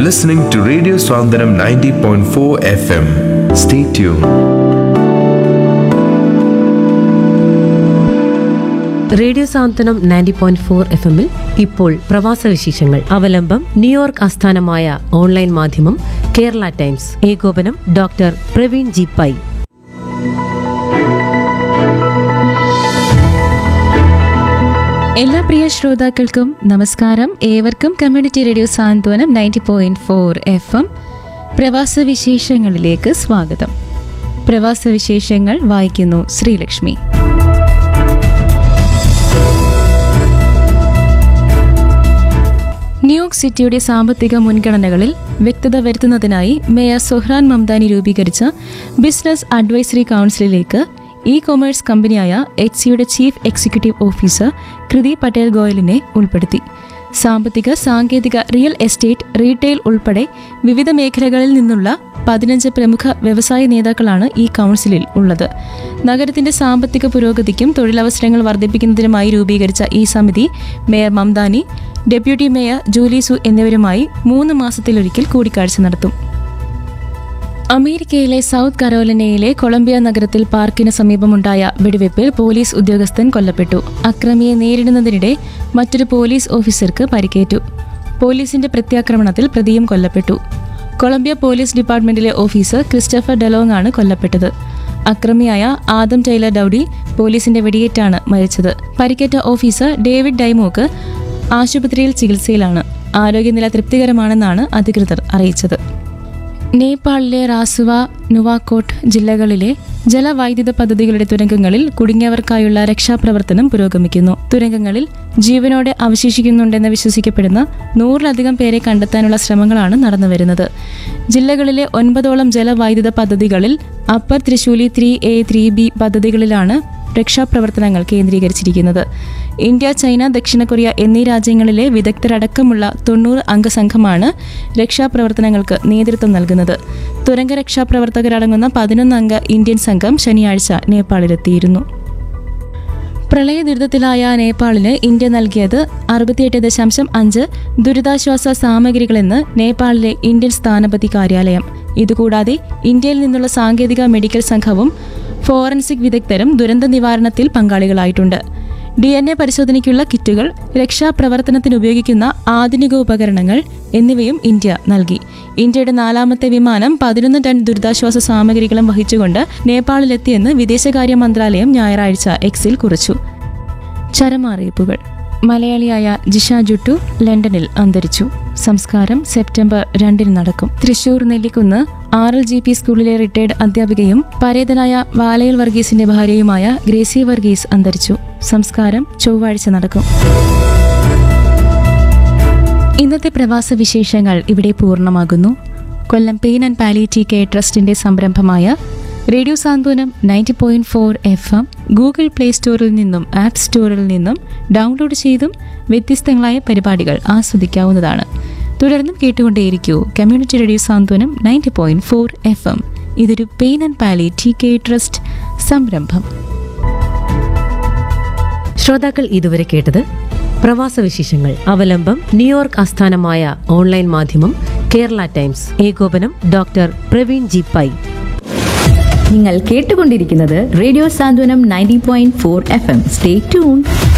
You're listening to Radio Swandaram 90.4 FM. Stay tuned. Radio Santhwanam ninety point four F എമ്മിൽ ഇപ്പോൾ പ്രവാസ വിശേഷങ്ങൾ അവലംബം ന്യൂയോർക്ക് ആസ്ഥാനമായ ഓൺലൈൻ മാധ്യമം കേരള ടൈംസ് ഏകോപനം ഡോക്ടർ പ്രവീൺ ജി പൈ എല്ലാ പ്രിയ ശ്രോതാക്കൾക്കും നമസ്കാരം ഏവർക്കും community radio Santhwanam ninety point four F M പ്രവാസ വിശേഷങ്ങളിലേക്ക് സ്വാഗതം പ്രവാസ വിശേഷങ്ങൾ വായിക്കുന്നു ശ്രീലക്ഷ്മി ന്യൂയോർക്ക് സിറ്റിയുടെ സാമ്പത്തിക മുൻഗണനകളിൽ വ്യക്തത വരുത്തുന്നതിനായി മേയർ സൊഹ്റാൻ മംദാനി രൂപീകരിച്ച ബിസിനസ് അഡ്വൈസറി കൗൺസിലിലേക്ക് ഇ കൊമേഴ്സ് കമ്പനിയായ എച്ച് സിയുടെ chief executive officer Kriti Patel ഗോയലിനെ ഉൾപ്പെടുത്തി സാമ്പത്തിക സാങ്കേതിക റിയൽ എസ്റ്റേറ്റ് റീറ്റെയിൽ ഉൾപ്പെടെ വിവിധ മേഖലകളിൽ നിന്നുള്ള പതിനഞ്ച് പ്രമുഖ വ്യവസായ നേതാക്കളാണ് ഈ കൗൺസിലിൽ ഉള്ളത് നഗരത്തിന്റെ സാമ്പത്തിക പുരോഗതിക്കും തൊഴിലവസരങ്ങൾ വർദ്ധിപ്പിക്കുന്നതിനുമായി രൂപീകരിച്ച ഈ സമിതി mayor Mamdani deputy mayor Julie Su എന്നിവരുമായി മൂന്ന് മാസത്തിലൊരിക്കൽ കൂടിക്കാഴ്ച നടത്തും അമേരിക്കയിലെ സൗത്ത് കരോലിനയിലെ കൊളംബിയ നഗരത്തിൽ പാർക്കിന് സമീപമുണ്ടായ വെടിവെപ്പിൽ പോലീസ് ഉദ്യോഗസ്ഥൻ കൊല്ലപ്പെട്ടു അക്രമിയെ നേരിടുന്നതിനിടെ മറ്റൊരു പോലീസ് ഓഫീസർക്ക് പരിക്കേറ്റു പോലീസിന്റെ പ്രത്യാക്രമണത്തിൽ പ്രതിയും കൊല്ലപ്പെട്ടു കൊളംബിയ പോലീസ് ഡിപ്പാർട്ട്മെന്റിലെ ഓഫീസർ ക്രിസ്റ്റഫർ ഡെലോങ് ആണ് കൊല്ലപ്പെട്ടത് അക്രമിയായ ആദം ടൈലർ ഡൌഡി പോലീസിന്റെ വെടിയേറ്റാണ് മരിച്ചത് പരിക്കേറ്റ ഓഫീസർ ഡേവിഡ് ഡൈമോക്ക് ആശുപത്രിയിൽ ചികിത്സയിലാണ് ആരോഗ്യനില തൃപ്തികരമാണെന്നാണ് അധികൃതർ അറിയിച്ചത് നേപ്പാളിലെ റാസുവ നുവാക്കോട്ട് ജില്ലകളിലെ ജലവൈദ്യുത പദ്ധതികളുടെ തുരങ്കങ്ങളിൽ കുടുങ്ങിയവർക്കായുള്ള രക്ഷാപ്രവർത്തനം പുരോഗമിക്കുന്നു തുരങ്കങ്ങളിൽ ജീവനോടെ അവശേഷിക്കുന്നുണ്ടെന്ന് വിശ്വസിക്കപ്പെടുന്ന നൂറിലധികം പേരെ കണ്ടെത്താനുള്ള ശ്രമങ്ങളാണ് നടന്നുവരുന്നത് ജില്ലകളിലെ ഒൻപതോളം ജലവൈദ്യുത പദ്ധതികളിൽ upper Trishuli three A three B പദ്ധതികളിലാണ് രക്ഷാപ്രവർത്തനങ്ങൾ കേന്ദ്രീകരിച്ചിരിക്കുന്നത് ഇന്ത്യ ചൈന ദക്ഷിണ കൊറിയ എന്നീ രാജ്യങ്ങളിലെ വിദഗ്ധരടക്കമുള്ള തൊണ്ണൂറ് അംഗ സംഘമാണ് രക്ഷാപ്രവർത്തനങ്ങൾക്ക് നേതൃത്വം നൽകുന്നത് തുരങ്ക രക്ഷാപ്രവർത്തകരടങ്ങുന്ന പതിനൊന്ന് അംഗ ഇന്ത്യൻ സംഘം ശനിയാഴ്ച നേപ്പാളിലെത്തിയിരുന്നു പ്രളയ ദുരിതത്തിലായ നേപ്പാളിന് ഇന്ത്യ നൽകിയത് അറുപത്തിയെട്ട് ദശാംശം അഞ്ച് ദുരിതാശ്വാസ സാമഗ്രികളെന്ന് നേപ്പാളിലെ ഇന്ത്യൻ സ്ഥാനപതി കാര്യാലയം ഇതുകൂടാതെ ഇന്ത്യയിൽ നിന്നുള്ള സാങ്കേതിക മെഡിക്കൽ സംഘവും ഫോറൻസിക് വിദഗ്ധരും ദുരന്ത നിവാരണത്തിൽ പങ്കാളികളായിട്ടുണ്ട് ഡി എൻ എ പരിശോധനയ്ക്കുള്ള കിറ്റുകൾ രക്ഷാപ്രവർത്തനത്തിന് ഉപയോഗിക്കുന്ന ആധുനിക ഉപകരണങ്ങൾ എന്നിവയും ഇന്ത്യ നൽകി ഇന്ത്യയുടെ നാലാമത്തെ വിമാനം പതിനൊന്ന് ടൺ ദുരിതാശ്വാസ സാമഗ്രികളും വഹിച്ചുകൊണ്ട് നേപ്പാളിലെത്തിയെന്ന് വിദേശകാര്യ മന്ത്രാലയം ഞായറാഴ്ച എക്സിൽ കുറിച്ചു ചരമറിയിപ്പുകൾ മലയാളിയായ ജിഷ ജുട്ടു ലണ്ടനിൽ അന്തരിച്ചു സംസ്കാരം സെപ്റ്റംബർ രണ്ടിന് നടക്കും Thrissur Nellikunnu R L G P സ്കൂളിലെ റിട്ടയർഡ് അധ്യാപികയും പരേതനായ വാലയിൽ വർഗീസിന്റെ ഭാര്യയുമായ ഗ്രേസി വർഗീസ് അന്തരിച്ചു സംസ്കാരം ചൊവ്വാഴ്ച നടക്കും ഇന്നത്തെ പ്രവാസ വിശേഷങ്ങൾ ഇവിടെ പൂർണ്ണമാകുന്നു Kollam pain and palliative care ട്രസ്റ്റിന്റെ സംരംഭമായ radio Santhwanam ninety point four F M Google play സ്റ്റോറിൽ നിന്നും ആപ്പ് സ്റ്റോറിൽ നിന്നും ഡൗൺലോഡ് ചെയ്തും വ്യത്യസ്തങ്ങളായ പരിപാടികൾ ആസ്വദിക്കാവുന്നതാണ് തുടർന്നും കേട്ടുകൊണ്ടേയിരിക്കൂ community radio Santhwanam ninety point four F M ഇതൊരു pain and palliative care trust സംരംഭം ശ്രോതാക്കൾ ഇതുവരെ കേട്ടത് പ്രവാസ വിശേഷങ്ങൾ അവലംബം ന്യൂയോർക്ക് ആസ്ഥാനമായ ഓൺലൈൻ മാധ്യമം കേരള ടൈംസ് ഏകോപനം ഡോക്ടർ പ്രവീൺ ജി പൈ നിങ്ങൾ കേട്ടുകൊണ്ടിരിക്കുന്നത് radio Santhwanam ninety point four F M stay tune